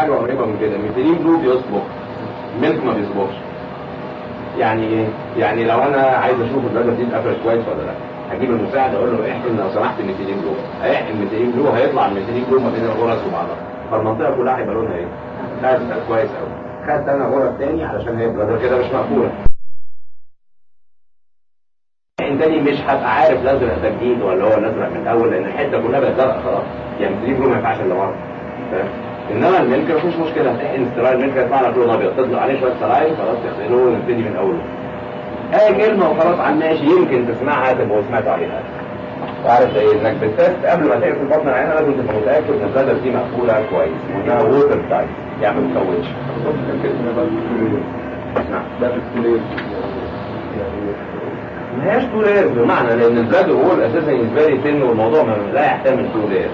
حاجه قريبه من كده ميثيلين بلو بيصبغ ملك ما بيصبغش يعني ايه؟ يعني لو انا عايز اشوف البلده دي اتقفلت كويس ولا لا هجيب المساعد اقول له احقن لو سمحت ميثيلين بلو هيحقن ميثيلين بلو هيطلع الميثيلين بلو ما بين الغرز وبعضها فالمنطقه كلها هيبقى لونها ايه؟ خدت كويس قوي خدت انا غرز تاني علشان هي البلده كده مش مقفوله تاني مش هبقى عارف الازرق ده جديد ولا هو الازرق من الاول لان الحته كلها بقت زرقاء خلاص يعني ميثيلين بلو ما ينفعش الا مره فاهم؟ انما الملك مفيش مشكله هتحقن سترايل الملك هيطلع لك لون ابيض تطلع عليه شويه سترايل خلاص تغسله ونبتدي من اوله اي كلمه وخلاص على الماشي يمكن تسمعها تبقى سمعت عليها وعارف ايه انك بالتست قبل ما تقفل بطن العينه لازم تبقى متاكد ان البلده دي مقفوله كويس وانها ووتر تايت يعني ما تكونش ده في الكلية ما هياش تو لايرز بمعنى لان البلاد هو اساسا بالنسبه لي سن والموضوع ما لا يحتمل تو لايرز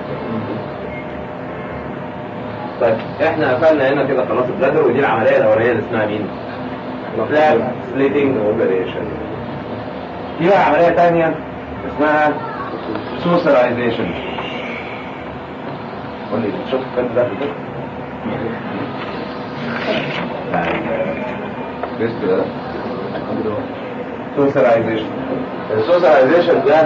طيب احنا قفلنا هنا كده خلاص البلادر ودي العمليه الاولانيه اللي اسمها مين؟ فلاب سليتنج اوبريشن في بقى عمليه ثانيه اسمها سوسرايزيشن قول لي شوف كنت ده في كده بس كده سوسرايزيشن السوسرايزيشن ده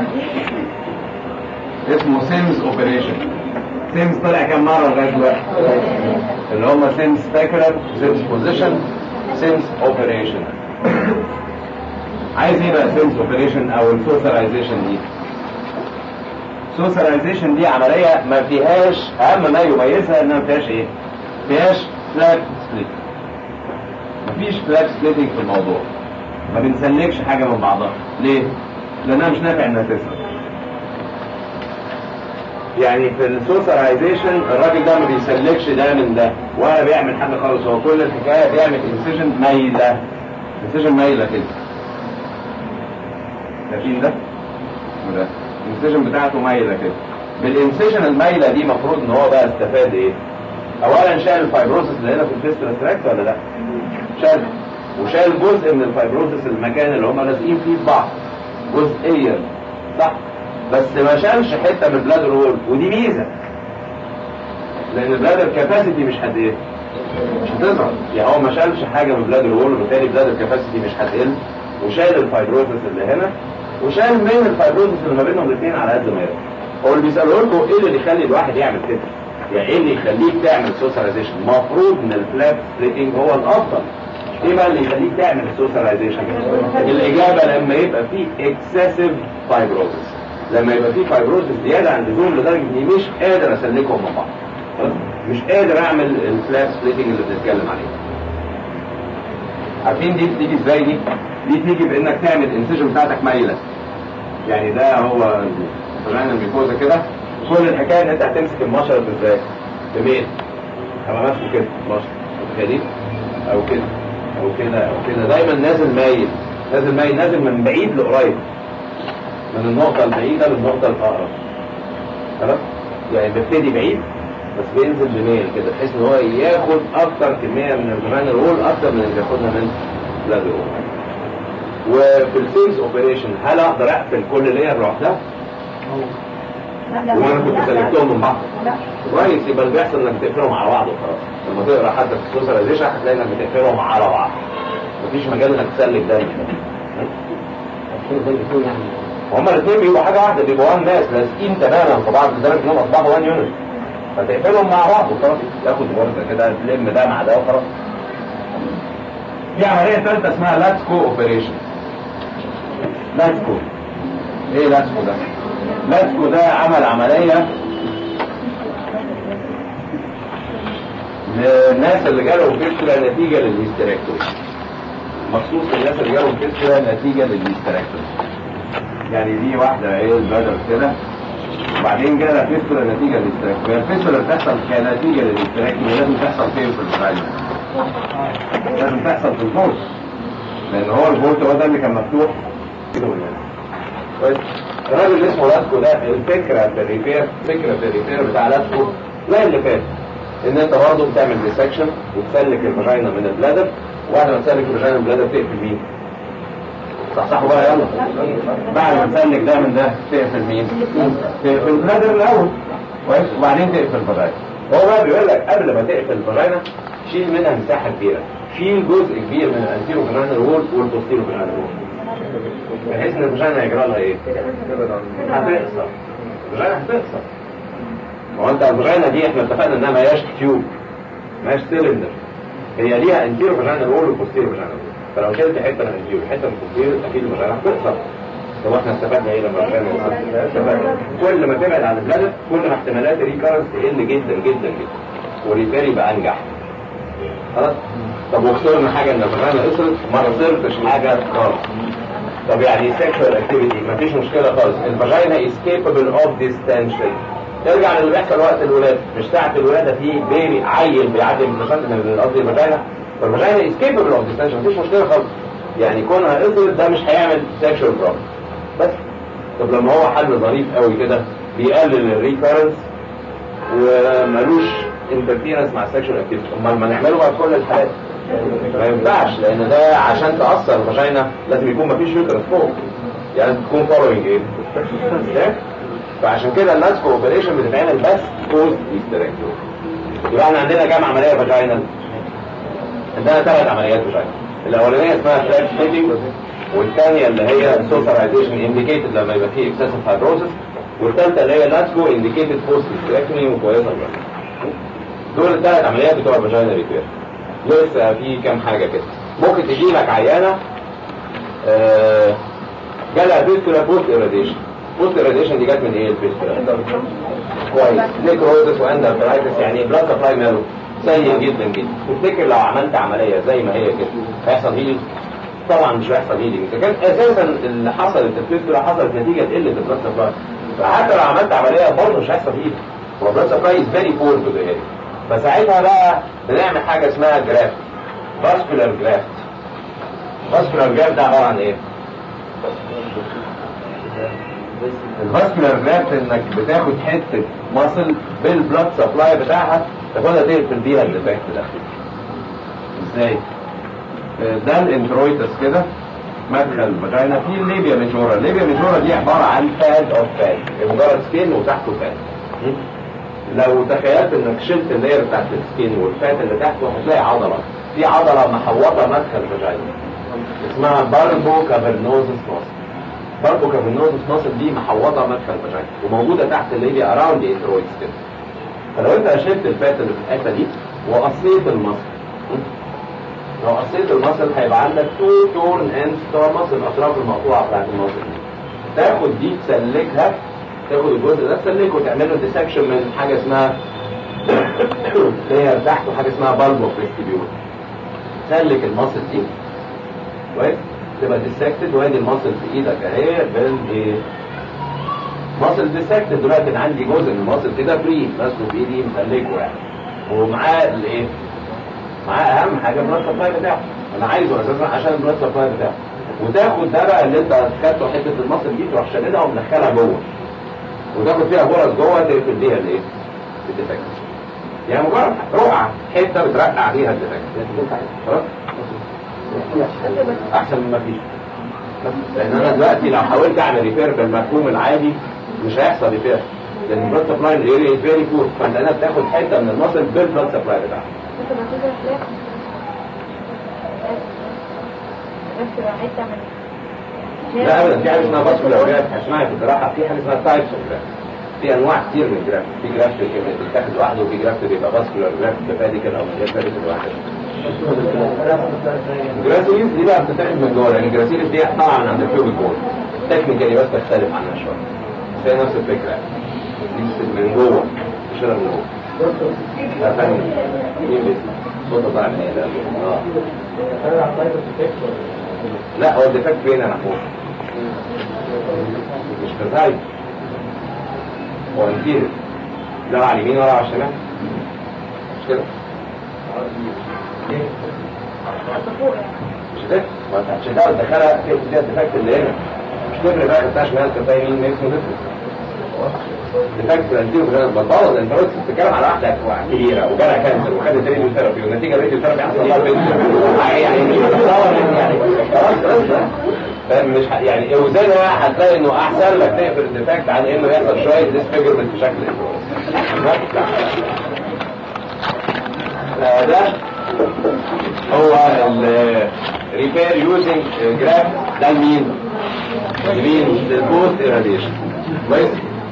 اسمه سيمز اوبريشن سيمز طلع كام مره لغايه دلوقتي اللي هم سيمز سبيكولر سيمز بوزيشن سيمز اوبريشن عايز ايه بقى سيمز اوبريشن او السوسرايزيشن دي السوسرايزيشن دي عمليه ما فيهاش اهم ما يميزها انها ما فيهاش ايه ما فيهاش فلاب سبليت مفيش فلاب سبليتنج في الموضوع ما بنسلكش حاجه من بعضها ليه لانها مش نافع انها تسلك يعني في السوسرايزيشن الراجل ده ما بيسلكش ده من ده ولا بيعمل حاجه خالص هو كل الحكايه بيعمل انسيجن مايله انسيجن مايله كده شايفين ده وده الانسيجن بتاعته مايله كده بالانسيجن المايله دي المفروض ان هو بقى استفاد ايه اولا شال الفايبروسس اللي هنا في الفيستولا تراكت ولا لا شال وشال جزء من الفايبروسس المكان اللي هم لازقين فيه في بعض جزئيا صح بس ما شالش حته من البلادر وول ودي ميزه لان البلادر كاباسيتي مش هت ايه مش هتظهر يعني هو ما شالش حاجه من البلادر وول وبالتالي البلادر كاباسيتي مش هتقل وشال الفايبروسس اللي هنا وشال من الفايبروسس اللي ما بينهم الاثنين على قد ما يقدر هو اللي بيسالوه لكم ايه اللي يخلي الواحد يعمل كده يعني ايه اللي يخليك تعمل سوسياليزيشن المفروض ان الفلاب سبليتنج هو الافضل ايه بقى اللي يخليك تعمل السوسياليزيشن الاجابه لما يبقى في اكسسيف فايبروسس لما يبقى في فايبروسس زياده عن اللزوم لدرجه اني مش قادر اسلكهم من بعض مش قادر اعمل الفلاب سبليتنج اللي بنتكلم عليه عارفين دي بتيجي ازاي دي دي تيجي بانك تعمل الانسيجن بتاعتك مايله يعني ده هو طلعنا الميكوزا كده كل الحكايه ان انت هتمسك المشرط ازاي بميل هبقى ماسكه كده مشرط متخيلين او كده او كده او كده دايما نازل مايل نازل مايل نازل من بعيد لقريب من النقطه البعيده للنقطه الاقرب خلاص يعني بيبتدي بعيد بس بينزل بميل كده بحيث ان هو ياخد اكتر كميه من الزمان الرول اكتر من اللي بياخدها من بلاد الرول وفي السيلز اوبريشن هل اقدر اقفل كل لير لوحدها؟ وانا كنت سلكتهم من بعض كويس يبقى اللي بيحصل انك بتقفلهم على بعض وخلاص لما تقرا حتى في السوسياليزيشن هتلاقي انك بتقفلهم على بعض مفيش مجال انك تسلك دايما هما الاثنين بيبقوا حاجه واحده بيبقوا وان ناس لازقين تماما في بعض لدرجه انهم اصبحوا وان يونت فتقفلهم مع بعض وخلاص ياخد ورده كده تلم ده مع ده وخلاص في عمليه ثالثه اسمها لاتسكو اوبريشن لاتسكو ايه لاتسكو ده؟ لاتسكو ده عمل عمليه للناس اللي جالهم فيستولا نتيجه للهيستريكتومي مخصوص للناس اللي جالهم فيستولا نتيجه للهيستريكتومي يعني دي واحده ايه البدر كده وبعدين جالها فيستولا نتيجه للهيستريكتومي الفيستولا بتحصل كنتيجه للهيستريكتومي لازم تحصل فين في الفرايل لازم تحصل في البورت لان هو البورت هو ده اللي كان مفتوح كده ولا كويس الراجل اللي اسمه لاسكو ده الفكره في الريبير فكره في الريبير بتاع لاسكو زي اللي فات ان انت برضه بتعمل ديسكشن وتسلك الفاجينا من البلادر وبعد ما تسلك الفاجينا من البلادر تقفل مين؟ صحصحوا بقى يلا بعد ما تسلك ده من ده تقفل مين؟ تقفل البلادر الاول كويس وبعدين تقفل الفاجينا هو بقى بيقول لك قبل ما تقفل الفاجينا شيل منها مساحه كبيره شيل جزء كبير من الانتيرو فاجينال وول والبوستيرو فاجينال وول بحيث ان الفاجينا هيجرى لها ايه؟ هتقصر الفاجينا هتقصر ما هو انت الفاجينا دي احنا اتفقنا انها ما هياش تيوب ما هياش سيلندر هي ليها انتيرو فاجينال وول وبوستيرو فاجينال وول فلو شلت حته من الانتيرو حته من البوستيرو اكيد الفاجينا هتقصر طب احنا استفدنا ايه لما الفاجينا استفدنا كل ما تبعد عن البلد كل ما احتمالات الريكارنس تقل جدا جدا جدا والريبير يبقى انجح خلاص طب وخسرنا حاجه ان الفاجينا قصرت ما خسرتش حاجه خالص طب يعني sexual activity مفيش مشكلة خالص الفاجينا is capable of distension ترجع للي بيحصل وقت الولادة مش ساعة الولادة في بيبي عيل بيعدي من المشاكل من قصدي الفاجينا فالفاجينا is capable of distension مفيش مشكلة خالص يعني كونها قصرت ده مش هيعمل sexual problem بس طب لما هو حل ظريف قوي كده بيقلل الريكارنس ومالوش انترفيرنس مع السكشوال اكتيفيتي امال ما نعمله بقى في كل الحالات ما ينفعش لان ده عشان تاثر الفاجينا لازم يكون مفيش يوترس فوق يعني تكون فولوينج ايه فعشان كده اللاسكو اوبريشن بتتعمل بس بوست هيستريكتوم يبقى احنا عندنا كام عمليه فاجينال عندنا ثلاث عمليات فاجينال الاولانيه اسمها فلاش فيتنج والثانيه اللي هي سوسرايزيشن انديكيتد لما يبقى فيه اكسسيف فايبروسس والثالثه اللي هي لاسكو انديكيتد بوست هيستريكتومي وكويسه دول الثلاث عمليات بتوع الفاجينال ريبير لسه في كام حاجة كده ممكن تجي لك عيانة آه جالها فيستولا بوست ايراديشن بوست ايراديشن دي جت من ايه الفيستولا كويس نيكروزس واندرفرايتس يعني بلاد سبلاي ماله سيء جدا جدا تفتكر لو عملت عملية زي ما هي كده هيحصل هيلينج طبعا مش هيحصل هيلينج اذا كان اساسا اللي حصلت الفيستولا حصلت نتيجة قلة البلاد سبلاي فحتى لو عملت عملية برضه مش هيحصل هيلينج هو البلاد سبلاي از فيري بور تو ذا فساعتها بقى بنعمل حاجة اسمها جرافت فاسكولار جرافت فاسكولار جرافت ده عبارة عن ايه؟ الفاسكولار جرافت انك بتاخد حتة ماسل بالبلاد سبلاي بتاعها تاخدها تقفل بيها الديفكت ده ازاي؟ ده الانترويتس كده مدخل الفاجينا في الليبيا ميجورا الليبيا ميجورا دي عبارة عن فاد اوف فاد مجرد سكين وتحته فاد لو تخيلت انك شلت اللاير بتاعت السكين والفات اللي تحته هتلاقي عضلة في عضلة محوطة مدخل الفاجينا اسمها باربو كافرنوزس ماسل باربو كافرنوزس ماسل دي محوطة مدخل الفاجينا وموجودة تحت الليبيا اراوند انترويدز كده فلو انت شلت الفات اللي في الحته دي وقصيت المصل لو قصيت المصل هيبقى عندك تو تورن اندز بتوع المصل الاطراف المقطوعه بتاعت المصل دي تاخد دي تسلكها تاخد الجزء ده تسلكه وتعمل له ديسكشن من حاجه اسمها لاير تحت وحاجه اسمها بالبو فيستيبيول سلك المصل دي كويس تبقى ديسكتد وادي المصل في ايدك اهي بالايه مصل ديسكتد دلوقتي انا عندي جزء من المصل كده فري ماسكه بايدي مسلكه يعني ومعاه الايه معاه اهم حاجه البلاد سبلاي بتاعه انا عايزه اساسا عشان البلاد سبلاي بتاعه وتاخد ده بقى اللي انت خدته حته المصل دي تروح شاددها ومدخلها جوه وتاخد فيها غرز جوه تقفل بيها الايه الديفكت يعني مجرد رقعه حته بترقع عليها الديفكت خلاص احسن من ما فيش لان انا دلوقتي لو حاولت اعمل ريبير بالمفهوم العادي مش هيحصل ريبير لان البلاد سبلاي اريا از فيري بور فانت انا بتاخد حته من المصل بالبلاد سبلاي بتاعها لا ابدا في حاجه اسمها باسكولار جراف اسمها في الجراحه في حاجه اسمها تايبس اوف جراف في انواع كتير من الجراف في جراف بيتاخد لوحده وفي جراف بيبقى باسكولار جراف بفاديكال او من غير فاديكال لوحده الجراسيليس دي بقى بتتاخد من جوه لان الجراسيليس دي طالعه من عند الكيوبيك بول تكنيكالي بس تختلف عنها شويه بس هي نفس الفكره دي من جوه تشيلها من جوه لا فاهم مين بس صوته طالع من ايه ده اه لا هو الديفكت فين انا فوق مش كذلك هو انتيريور لا على اليمين ولا على الشمال مش كده مش كده ما انت عشان تعرف تدخلها فيها الديفكت اللي هنا مش تفرق بقى بتاع شمال كده يمين ميكس وتفرق ديفكت الانتيريور غير بتبوظ انت قلت بتتكلم على واحده كبيره وجالها كانسر وخدت راديو ثيرابي والنتيجه الراديو ثيرابي احسن لها يعني مش بتصور يعني خلاص خلاص مش يعني اوزانها هتلاقي انه احسن لك تقفل الديفكت عن انه يحصل شويه ديسفيجرمنت بشكل آه، ده هو الريبير يوزنج جراف ده لمين؟ لمين؟ للبوست ايراديشن كويس؟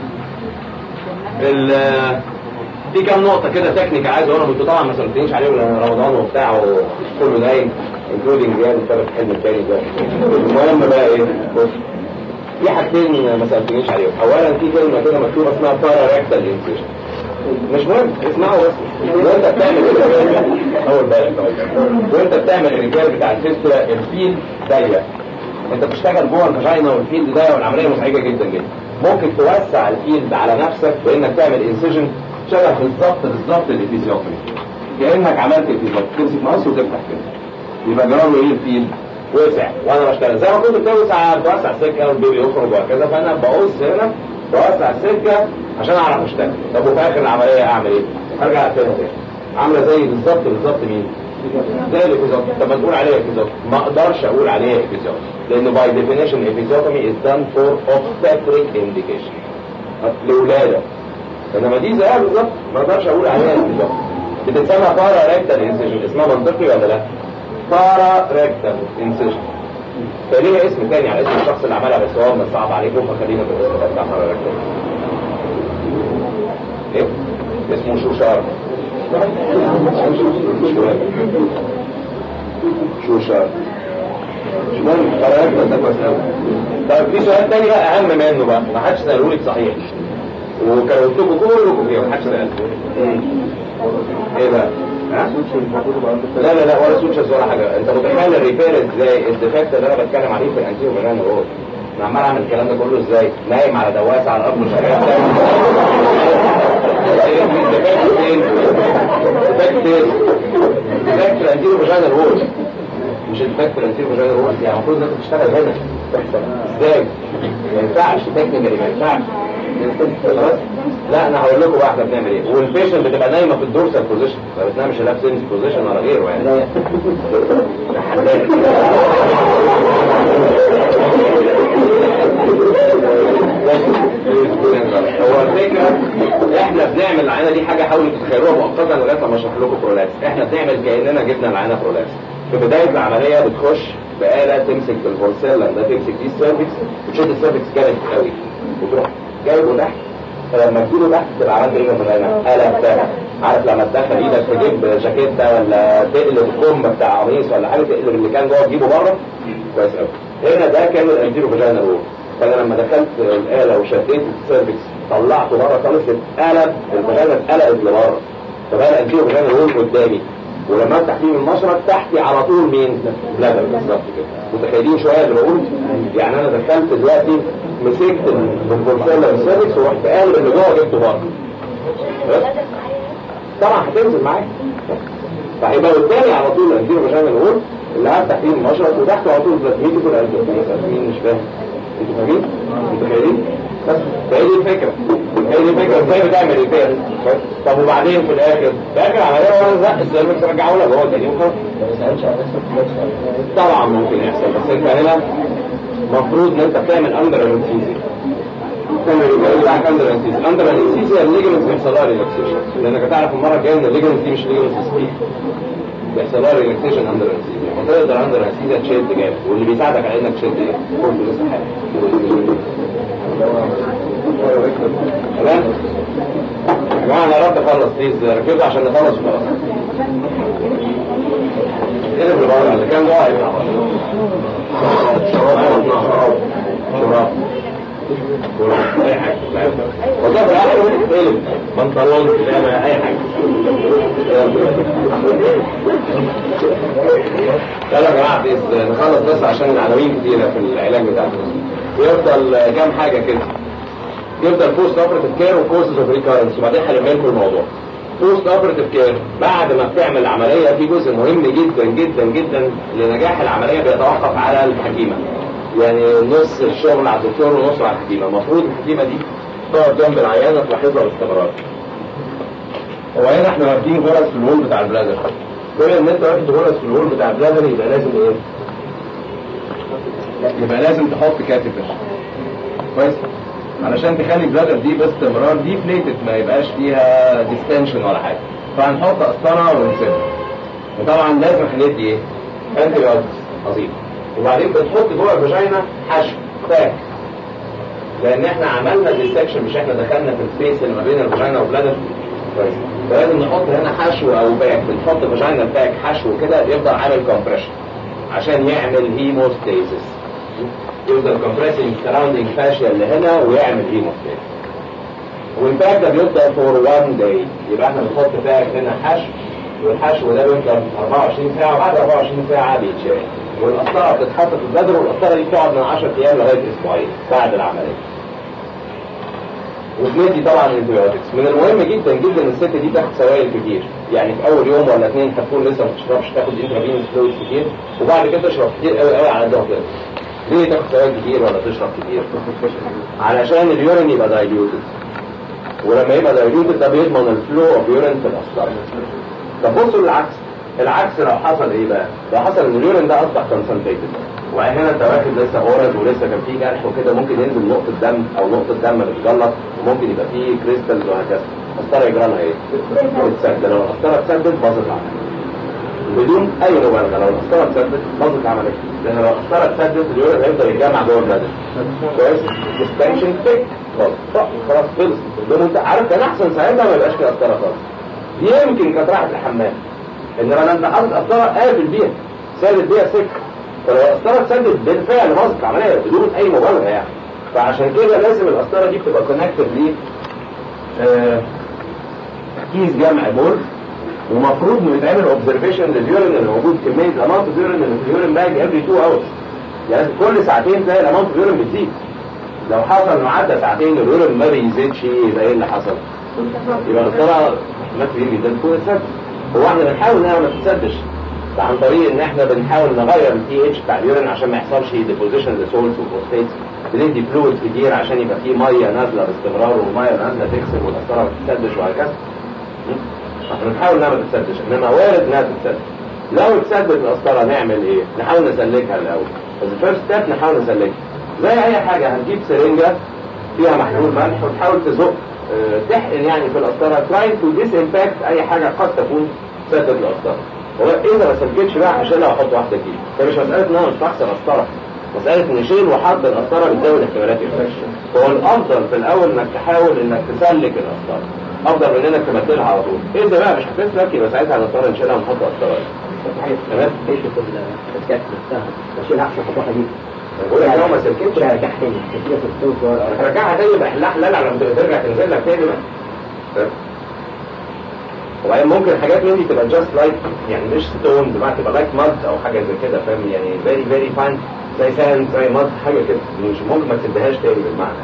ال- في كام نقطة كده تكنيك عايز اقولهم انتوا طبعا ما سألتنيش عليهم لان رمضان وبتاع وكله نايم انكلودنج يعني الثلاث حلم التاني ده المهم بقى ايه؟ بص في حاجتين ما سألتنيش عليهم اولا في كلمة كده مكتوبة اسمها بارا ريكتال انسيشن مش مهم اسمعوا بس وانت بتعمل الريبير اول بالك طيب. وانت بتعمل الريبير بتاع الفيستولا الفيل ضيق انت بتشتغل جوه الفاجينا والفيلد ده والعمليه مزعجه جدا جدا ممكن توسع الفيلد على نفسك بانك تعمل انسيجن شبه بالظبط بالظبط الافيزيوتومي كانك عملت افيزيوتومي تمسك مقص وتفتح كده يبقى جراره ايه الفيلد وسع وانا بشتغل زي ما كنت بتوسع بتوسع السكه والبيبي يخرج وهكذا فانا بقص هنا بوسع السكه عشان اعرف اشتغل طب وفي اخر العمليه اعمل ايه؟ ارجع اقفلها تاني عامله زي بالظبط بالظبط مين؟ زي الافيزيوتومي طب ما تقول عليها افيزيوتومي ما اقدرش اقول عليها افيزيوتومي لانه باي ديفينيشن افيزيوتومي از دان فور obstetric indication لولاده انما دي زيها بالظبط ما اقدرش اقول عليها افيزيوتومي بتتسمى بارا ريكتال انسيجن اسمها منطقي ولا لا؟ بارا ريكتال انسيجن فليها اسم تاني على اسم الشخص اللي عملها بس هو من صعب عليكم فخلينا بالاسم ده بتاع بارا ريكتال ايه؟ اسمه شوشار شوشار مش مهم قرارات ده كويس قوي طيب في سؤال تاني بقى اهم منه بقى ما حدش ساله لي صحيح وكانوا لكم كلكم فيه ما حدش ساله ايه بقى؟ ها؟ لا لا لا ولا سوتشز ولا حاجه انت متخيل الريبير ازاي الديفكت اللي انا بتكلم عليه في الانتيرو بنان رول انا عمال اعمل الكلام ده كله ازاي نايم على دواسه على الارض شغال الديفكت فين الديفكت فين الديفكت في الانتيرو بنان رول مش الديفكت في الانتيرو بنان رول يعني المفروض انك تشتغل هنا ازاي ما ينفعش تكنيكالي ما ينفعش خلاص لا انا هقول لكم بقى احنا بنعمل ايه والبيشنت بتبقى نايمه في الدورسال بوزيشن ما بتنامش لا في سينس بوزيشن ولا غيره يعني حلال. هو الفكره احنا بنعمل العينه دي حاجه حاولوا تتخيلوها مؤقتا لغايه لما اشرح لكم برولابس احنا بنعمل كاننا جبنا العينه برولابس في بدايه العمليه بتخش بآلة تمسك بالفورسيلا ده تمسك دي السيرفكس وتشد السيرفكس جامد قوي وتروح جايبه تحت فلما تجيبه تحت تبقى عملت ايه مثلا آلة بتاعها عارف لما تدخل ايدك تجيب جاكيتة ولا تقلب الكم بتاع قميص ولا حاجه تقلب اللي كان جوه تجيبه بره كويس قوي هنا ده كان الانتيرو فاجينا رول فانا لما دخلت الآلة وشديت السيرفكس طلعته بره خالص اتقلب الفاجينا اتقلبت لبره فبقى الانتيرو فاجينا رول قدامي ولما افتح فيه المشرط تحتي على طول مين؟ بلادر بالظبط كده متخيلين شويه اللي بقول يعني انا دخلت دلوقتي مسكت البورسيلا السيرفكس ورحت قالب اللي جوه جبته بره بس طبعا هتنزل معايا فهيبقى قدامي على طول الانتيرو فاجينا رول اللي هفتح فيه المشرط وتحته على طول بلاتميتي كل مين مش فاهم انتوا فاهمين؟ متخيلين؟ بس فهي دي الفكرة هي دي الفكرة ازاي بتعمل ريبير طب وبعدين في الاخر في اخر عملية وانا زق السيرفكس رجعه لك هو تاني وخلاص طبعا ممكن يحصل بس انت هنا المفروض ان انت بتعمل اندر انستيزيا تعمل ريبير بتاعك اندر انستيزيا اندر انستيزيا الليجمنتس بيحصل لها ريلاكسيشن لانك هتعرف المرة الجاية ان الليجمنتس دي مش ليجمنتس سبيد بيحصل لها ريلاكسيشن اندر انستيزيا وتقدر اندر انستيزيا تشد جامد واللي بيساعدك على انك تشد ايه؟ كنت لسه حاجه تمام يا جماعه انا قربت اخلص بليز ركزوا عشان نخلص وخلاص ايه اللي بره اللي كان جوه هيطلع شراب شراب اي حاجه والله في الاخر قلب بنطلون كده اي حاجه يلا يا جماعه بليز نخلص بس عشان العناوين كتيره في العلاج بتاعنا يفضل كام حاجه كده يفضل بوست اوبرتيف كير وكوزز اوف ريكارنس وبعدين هنلم لكم الموضوع بوست اوبرتيف كير بعد ما بتعمل العمليه في جزء مهم جدا جدا جدا لنجاح العمليه بيتوقف على الحكيمه يعني نص الشغل على الدكتور ونص على الحكيمه المفروض الحكيمه دي تقعد جنب العيانه تلاحظها باستمرار هو هنا احنا واخدين غرز في الوول بتاع البلادر كل ان انت واخد غرز في الوول بتاع البلادر يبقى لازم ايه؟ يبقى لازم تحط كاتيتر كويس علشان تخلي البلادر دي باستمرار دي فليتد ما يبقاش فيها ديستنشن ولا حاجه فهنحط قسطره ونسيبها وطبعا لازم هندي ايه؟ انتي بايوتكس عظيم وبعدين بتحط جوه الفاجينا حشو باك لان احنا عملنا ديسكشن مش احنا دخلنا في السبيس اللي ما بين الفاجينا والبلادر كويس فلازم نحط هنا حشو او باك بنحط فاجينا باك حشو كده يفضل عامل كومبريشن عشان يعمل هيموستاسيس يفضل كومبريسنج سراوندينج فاشيا اللي هنا ويعمل هيموستاسيس والباك ده بيفضل فور 1 داي يبقى احنا بنحط باك هنا حشو والحشو ده بيفضل 24 ساعه وبعد 24 ساعه بيتشال والقسطره بتتحط في البدر والقسطره دي بتقعد من 10 ايام لغايه اسبوعين بعد العمليه وبندي طبعا الانتبيوتكس من المهم جدا جدا الست دي تاخد سوائل كتير يعني في اول يوم ولا اثنين هتكون لسه ما بتشربش تاخد انترافينوس فلويد كتير وبعد كده تشرب كتير قوي قوي على قدها كده ليه تاخد سوائل كتير ولا تشرب كتير علشان اليورين يبقى دايليوتد ولما يبقى دايليوتد ده بيضمن الفلو اوف يورين في الاسطره طب بصوا للعكس العكس لو حصل ايه بقى لو حصل ان اليورين ده اصبح كونسنتريتد وبعدين هنا انت واخد لسه اورد ولسه كان فيه جرح وكده ممكن ينزل نقطه دم او نقطه دم بتتجلط وممكن يبقى فيه كريستالز وهكذا القسطره يجرى لها ايه؟ تتسد لو القسطره اتسدت باظت العمليه بدون اي مبالغه لو القسطره اتسدت باظت العمليه لان لو القسطره اتسدت اليورين هيفضل يتجمع جوه البلد كويس ديستنشن تيك خلاص خلاص خلص ده انت عارف كان احسن ساعتها ما يبقاش في قسطره خالص يمكن كانت راحت الحمام انما انت حاطط قسطره قافل بيها سادت بيها سكه فلو القسطره اتسدت بالفعل باظت العمليه بدون اي مبالغه يعني فعشان كده لازم القسطره دي بتبقى كونكتد ل كيس جمع بول ومفروض انه يتعمل اوبزرفيشن لليورين اللي موجود كميه الاماونت اوف يورين اللي في اليورين باج افري 2 اورز يعني كل ساعتين تلاقي الاماونت اوف يورين بتزيد لو حصل انه عدى ساعتين اليورين ما بيزيدش يبقى ايه اللي حصل؟ يبقى القسطره احتمال كبير جدا تكون اتسدت هو احنا بنحاول انها ما تتسدش عن طريق ان احنا بنحاول نغير البي اتش بتاع اليورين عشان ما يحصلش ديبوزيشن لسولز وفوسفيتس بندي فلويد كتير عشان يبقى فيه ميه نازله باستمرار والميه نازله تكسب والقسطره ما تتسدش وهكذا احنا بنحاول انها ما تتسدش انما وارد انها تتسدش لو اتسدت القسطره نعمل ايه؟ نحاول نسلكها الاول بس الفيرست ستيب نحاول نسلكها زي اي حاجه هنجيب سرنجه فيها محلول ملح وتحاول تزق اه تحقن يعني في القسطره trying to disinfect اي حاجه قد تكون سدت القسطره هو اذا ما سلكتش بقى عشان لو احط واحده جديده فمش مساله ان انا مش بحسن قسطره مساله ان شيل وحط القسطره بتزود احتمالات الانفكشن هو الافضل في الاول انك تحاول انك تسلك القسطره افضل من انك تبدلها على طول اذا بقى مش هتسلك يبقى ساعتها هنضطر نشيلها ونحط قسطره تمام ايش في الكاس نفسها بشيلها احسن خطوه دي بقول لك لو ما سلكتش رجعها تاني كده في الصوت هترجعها تاني يبقى حلها حلال على ما ترجع تنزل لك تاني بقى وبعدين ممكن حاجات من دي تبقى جاست لايك يعني مش ستونز بقى تبقى لايك ماد او حاجه زي كده فاهم يعني فيري فيري فاين زي ساند زي ماد حاجه كده مش ممكن ما تسيبهاش تاني بالمعنى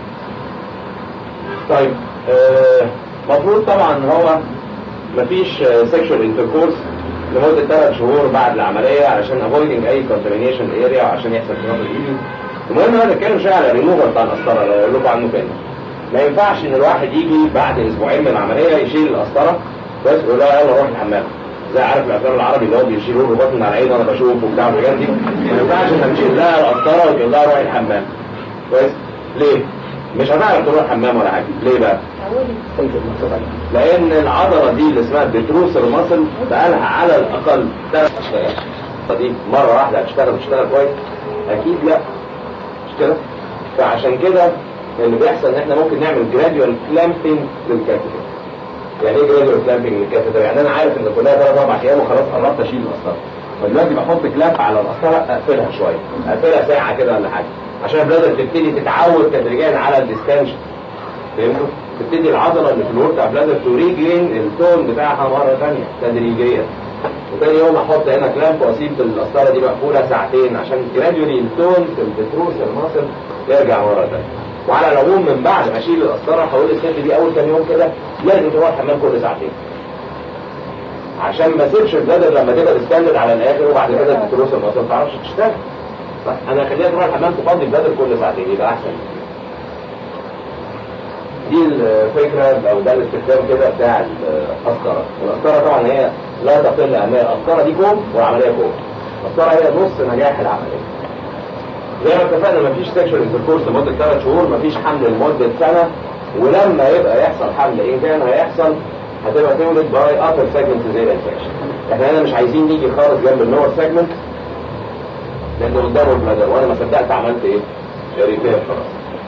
طيب المفروض آه طبعا هو مفيش سيكشوال انتركورس لمده ثلاث شهور بعد العمليه علشان افويدنج اي كونتامينيشن اريا وعشان يحصل كلام المهم انا بتكلم شويه على الريموفر بتاع القسطره اللي اقول لكم عنه تاني ما ينفعش ان الواحد يجي بعد اسبوعين من العمليه يشيل القسطره بس يقول لا يلا روح الحمام زي عارف الافلام العربي اللي هو بيشيلوا الرباط من على عينه وانا بشوف وبتاع الحاجات دي ما ينفعش انك تشيل لها القسطره وتقول لها روح الحمام كويس ليه؟ مش هتعرف تروح الحمام ولا حاجه ليه بقى؟ لان العضله دي اللي اسمها بتروسر ماسل بقالها على الاقل ثلاث اشتغل دي مره واحده هتشتغل وتشتغل كويس اكيد لا مش كده فعشان كده اللي بيحصل ان احنا ممكن نعمل جراديوال كلامبنج للكاتيتر يعني ايه جراديوال كلامبنج للكاتيتر يعني انا عارف ان كلها ثلاث اربع ايام وخلاص قربت اشيل القسطره فدلوقتي بحط كلاب على القسطره اقفلها شويه اقفلها ساعه كده ولا حاجه عشان البلادر تبتدي تتعود تدريجيا على الديستنشن فهمتوا؟ تبتدي العضله اللي في الورك بتاع البلادر توريجين التون بتاعها مره ثانيه تدريجيا وتاني يوم احط هنا كلامب واسيب القسطره دي مقفوله ساعتين عشان جراديولي التون في البتروس المصل يرجع مره ثانيه وعلى العموم من بعد ما اشيل القسطره هقول الست دي اول كام يوم كده لازم تروح الحمام كل ساعتين عشان ما اسيبش البلادر لما تبقى تستند على الاخر وبعد كده البتروس المصل ما تعرفش تشتغل انا اخليها تروح الحمام تفضي البلادر كل ساعتين يبقى احسن دي الفكرة او ده الاستخدام كده بتاع القسطرة القسطرة طبعا هي لا تقل اهمية القسطرة دي كوم والعملية كوم القسطرة هي نص نجاح العملية زي ما اتفقنا مفيش سيكشوال انتركورس لمدة ثلاث شهور مفيش حمل لمدة سنة ولما يبقى يحصل حمل ان كان هيحصل هتبقى تولد باي upper segment زي الانفكشن احنا هنا مش عايزين نيجي خالص جنب اللور سيجمنت لان قدامه البلادر وانا ما صدقت عملت ايه؟ ريبير خلاص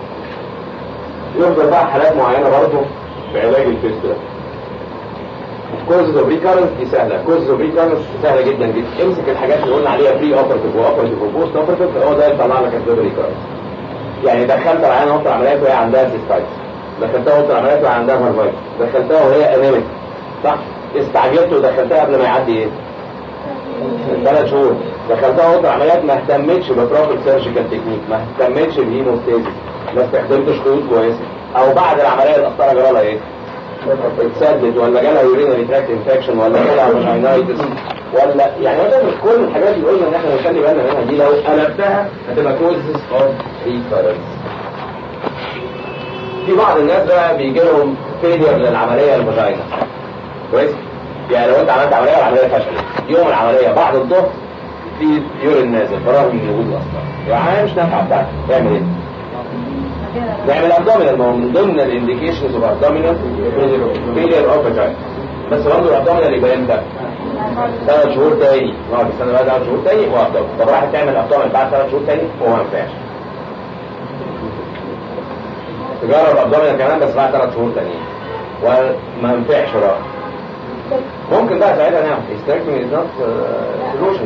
يفضل بقى حالات معينه برضه في علاج الفيستولا كوزز اوف ريكارنس دي سهله كوزز اوف ريكارنس سهله جدا جدا امسك الحاجات اللي قلنا عليها بري اوبرتيف واوبرتيف وبوست اوبرتيف هو ده يطلع لك اسباب الريكارنس يعني دخلت العيانه وقت العمليات وهي عندها سيستايتس دخلتها وقت العمليات وهي عندها هارفايتس دخلتها وهي انيميك صح استعجلت ودخلتها قبل ما يعدي ايه ثلاث شهور دخلتها وقت العمليات ما اهتمتش ببروبر سيرجيكال تكنيك ما اهتمتش بهيموستاسيس ما استخدمتش خيوط كويسه او بعد العمليه القسطره جرالها ايه اتسدد ولا جالها يورينري تراكت انفكشن ولا جالها فاجينايتس ولا يعني مثلا مش كل الحاجات اللي قلنا ان احنا نخلي بالنا منها دي لو قلبتها هتبقى كوزز اوف ريكارنس في بعض الناس بقى بيجي لهم فيلير للعمليه الفاجينا كويس يعني لو انت عملت عمليه والعمليه فشلت يوم العمليه بعد الظهر في يورين نازل برغم من وجود الاصفار يعني مش نافعه بتاعتك تعمل ايه؟ نعمل ابدومينال ما هو من ضمن الانديكيشنز اوف ابدومينال فيلير اوف فاجينا بس برضه الابدومينال يبقى امتى؟ ثلاث شهور تاني نقعد السنه بقى ثلاث شهور تاني وابدومينال طب راح تعمل ابدومينال بعد ثلاث شهور تاني هو ما ينفعش تجرب ابدومينال كمان بس بعد ثلاث شهور تانيين وما ينفعش بقى ممكن بقى ساعتها نعمل hysterectomy is not uh, solution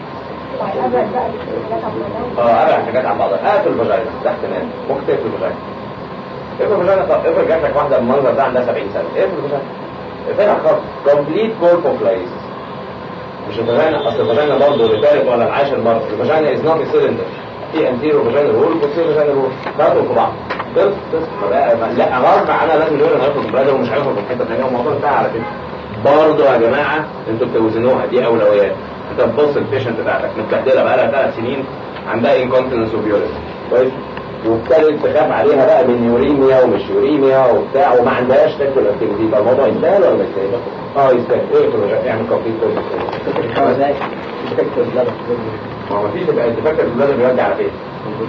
اه ابعد حاجات عن بعضها اقفل الفاجينا تحت نام ممكن تقفل الفاجينا اقفل الفاجينا طب افرض جات لك واحده بالمنظر ده عندها 70 سنه اقفل الفاجينا اقفلها خالص كومبليت كوربوفلايز مش الفاجينا اصل الفاجينا برضه لثالث ولا العاشر مره الفاجينا از نوت سيلندر في انتيرو فاجينا رول وبوستيرو فاجينا رول خدوا في بعض خلص خلص لا غصب عنها لازم اليورين هيخرج من البلد ومش هيخرج من حته ثانيه والموضوع انتهى على كده برضه يا جماعه انتوا بتوزنوها دي اولويات انت بتبص البيشنت بتاعتك متبهدله بقى لها ثلاث سنين عندها انكونتنس اوف يورين كويس وابتدت تخاف عليها بقى من يوريميا ومش يوريميا وبتاع وما عندهاش تاكل اكتيفيتي يبقى الموضوع يستاهل ولا ما يستاهلش؟ اه يستاهل ايه في اعمل كومبليت كورس ما هو مفيش يبقى انت فاكر الولاد بيودي على فين؟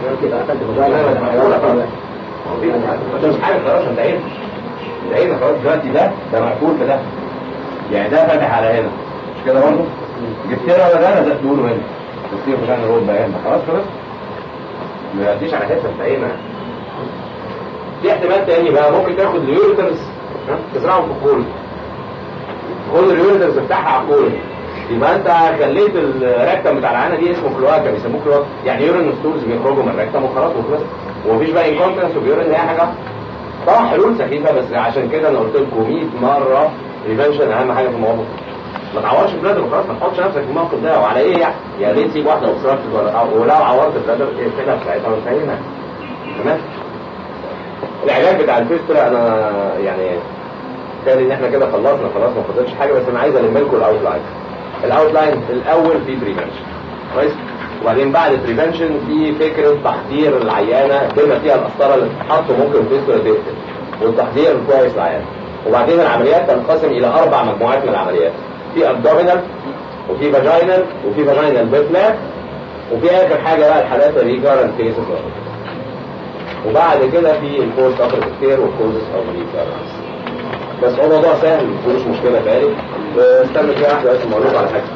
مش حاجه خلاص انت عينك انت عينك خلاص دلوقتي ده ده مقفول في ده يعني ده فاتح على هنا مش كده برضه؟ جبت له ولا ده ده تقوله هنا تصير مش انا الروب بقى هنا خلاص خلاص ما يديش على حته بتاعنا في احتمال تاني بقى ممكن تاخد اليوريترز تزرعهم في الكول خد اليوريترز تفتحها على الكول يبقى انت خليت الركتم بتاع العانه دي اسمه كلواكا بيسموه كلواكا يعني يورين ستولز بيخرجوا من الركتم وخلاص وخلاص ومفيش بقى انكونتنس وبيورين اي حاجه طبعا حلول سخيفه بس عشان كده انا قلت لكم 100 مره بريفنشن اهم حاجه في الموضوع ما تعورش البلادر وخلاص ما تحطش نفسك في الموقف ده وعلى ايه يعني يا ريت تسيب واحده اوبستراكتد ولا ولو عورت البلادر اقفلها في ساعتها وانتهينا تمام العلاج بتاع الفيستولا انا يعني كان ان احنا كده خلصنا خلاص ما فاضلش حاجه بس انا عايز الم لكم الاوتلاين الاوتلاين الاول في بريفنشن كويس وبعدين بعد البريفنشن في فكره تحضير العيانه بما فيها القسطره اللي بتتحط ممكن فيستولا تقتل والتحضير كويس للعيانه وبعدين العمليات تنقسم الى اربع مجموعات من العمليات في ابدومينال وفي فاجينال وفي فاجينال بيفلاك وفي اخر حاجه بقى الحالات الريكارنت كيسز وبعد كده في البوست اوبريتيف كير والكوزز اوف ريكارنس بس هو موضوع سهل مفيهوش مشكله تاني استنى كده واحده بس اقول لكم على حاجه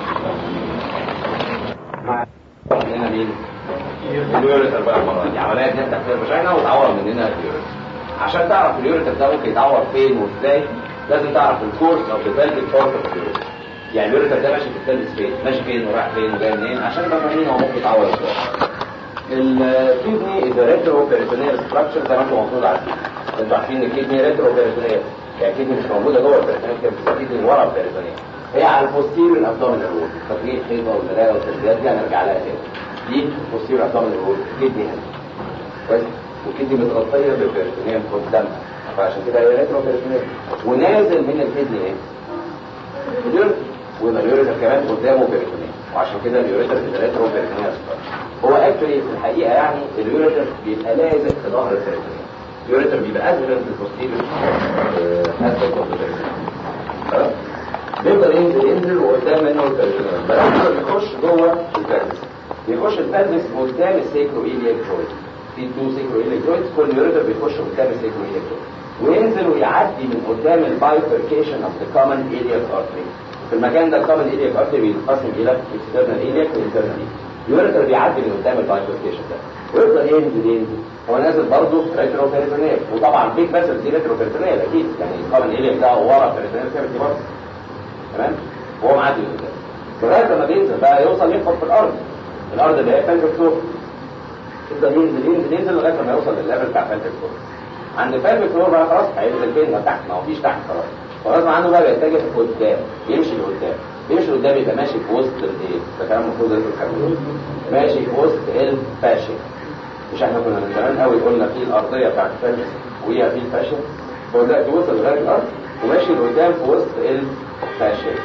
مع عندنا مين؟ اليوريتر بقى المره دي عمليات نفتح فيها الفاجينا وتعور مننا اليوريتر عشان تعرف اليوريتر ده ممكن يتعور فين وازاي لازم تعرف الكورس او ديفلوبمنت بارت اوف اليوريتر يعني اليوريتر ده ماشي في الثالث فين ماشي فين ورايح فين وجاي منين عشان نبقى فاهمين هو ممكن يتعور ازاي الكيدني از ريترو بيريتونيال ستراكشر زي ما انتم المفروض عارفين انتوا عارفين ان الكيدني ريترو بيريتونيال يعني الكيدني مش موجوده جوه البيريتونيال كده بس الكيدني ورا البيريتونيال هي على البوستيريور الابدومينال وول فاكرين الخيطه والزلاله والتسديدات دي هنرجع لها تاني دي البوستيريور الابدومينال وول الكيدني هنا كويس والكيدني متغطيه بالبيريتونيال قدامها فعشان كده هي ريترو بيريتونيال ونازل من الكيدني ايه؟ اليوريتر ويبقى اليوريتر كمان قدامه بيريتونيال وعشان كده اليوريتر ريترو بيريتونيال هو اكشولي في الحقيقه يعني اليوريتر بيبقى لازق في ظهر البيريتونيال اليوريتر بيبقى ازرق في البوستيريور اسبكت اوف خلاص بيفضل ينزل ينزل وقدام منه البيريتونيال بس بيخش جوه البلفس بيخش البلفس قدام السيكرو ايليك جوينت في تو سيكرو ايليك جوينت كل يوريتر بيخش قدام السيكرو ايليك جوينت وينزل ويعدي من قدام البايفركيشن اوف ذا كومن ايلياك ارتري في المكان ده الكومن ايلياك ارتري بيتقسم الى اكسترنال ايلياك وانترنال اليوريتر بيعدي من قدام البايفركيشن ده ويفضل ينزل ينزل هو نازل برضه ريترو بيريتونيال وطبعا بيك باسل دي ريترو بيريتونيال اكيد يعني الكومن ايلياك ده ورا بيريتونيال كافيتي برضه تمام وهو معدي من قدام لغايه لما بينزل بقى يوصل يخبط في الارض الارض اللي هي فالك فلور يفضل ينزل ينزل ينزل لغايه لما يوصل للليفل بتاع فالك فلور عند فالك فلور بقى خلاص هينزل فين ما تحت ما هو فيش تحت خلاص خلاص عنده بقى بيتجه لقدام يمشي لقدام يمشي لقدام يبقى ماشي في وسط الايه ده كلام المفروض لازم تفهموه ماشي في وسط الفاشن مش احنا كنا من زمان قوي قلنا في الارضيه بتاعت الفاشن وهي في الفاشن هو دلوقتي وصل لغايه الارض وماشي لقدام في وسط الفاشن